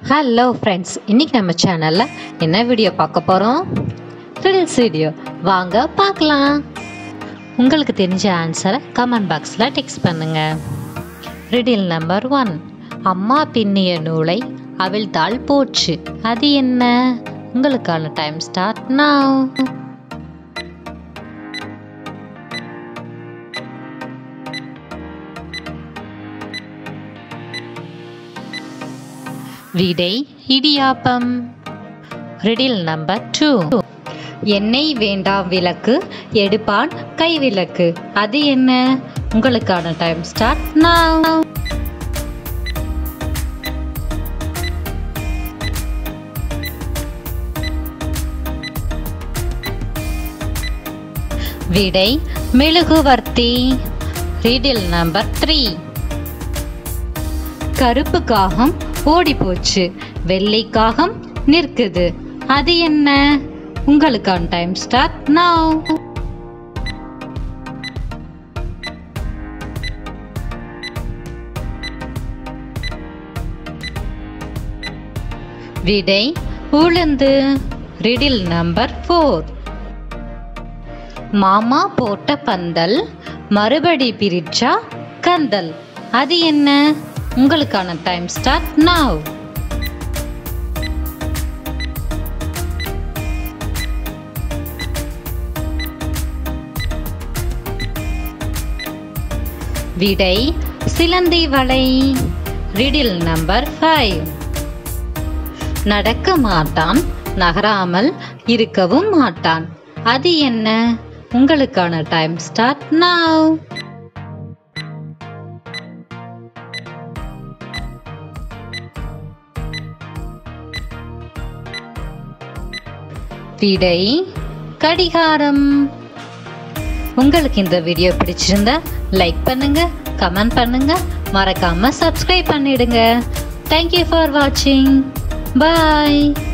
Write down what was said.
hello friends இன்னைக்கு நம்ம சேனலில் என்ன வீடியோ பார்க்க போகிறோம் ரிடில்ஸ் வீடியோ வாங்க பார்க்கலாம் உங்களுக்கு தெரிஞ்ச ஆன்சரை கமெண்ட் பாக்ஸில் டெக்ஸ்ட் பண்ணுங்க ரிடில் நம்பர் ஒன் அம்மா பின்னிய நூலை அவிழ்த்தால் போச்சு அது என்ன உங்களுக்கான டைம் ஸ்டார்ட் now விடை இடியாப்பம் ரிடில் நம்பர் டூ எண்ணெய் வேண்டாம் விளக்கு எடுப்பான் கை விளக்கு அது என்ன உங்களுக்கான டைம் ஸ்டார்ட் now விடை மெழுகுவர்த்தி ரீடில் நம்பர் த்ரீ கருப்பு காகம் ஓடி போச்சு வெள்ளை காகம் நிற்குது அது என்ன உங்களுக்கான டைம் ஸ்டார்ட் now விடை உளுந்து ரிடில் நம்பர் ஃபோர் மாமா போட்ட பந்தல் மறுபடி பிரிச்சா கந்தல் அது என்ன உங்களுக்கான டைம் ஸ்டார்ட் now விடை சிலந்தி வலை ரிடில் நம்பர் ஃபைவ் நடக்க மாட்டான் நகராமல் இருக்கவும் மாட்டான் அது என்ன உங்களுக்கான டைம் ஸ்டார்ட் now விடை கடிகாரம் உங்களுக்கு இந்த வீடியோ பிடிச்சிருந்தா லைக் பண்ணுங்க கமெண்ட் பண்ணுங்க மறக்காம சப்ஸ்கிரைப் பண்ணிடுங்க தேங்க்யூ ஃபார் வாட்சிங் பாய்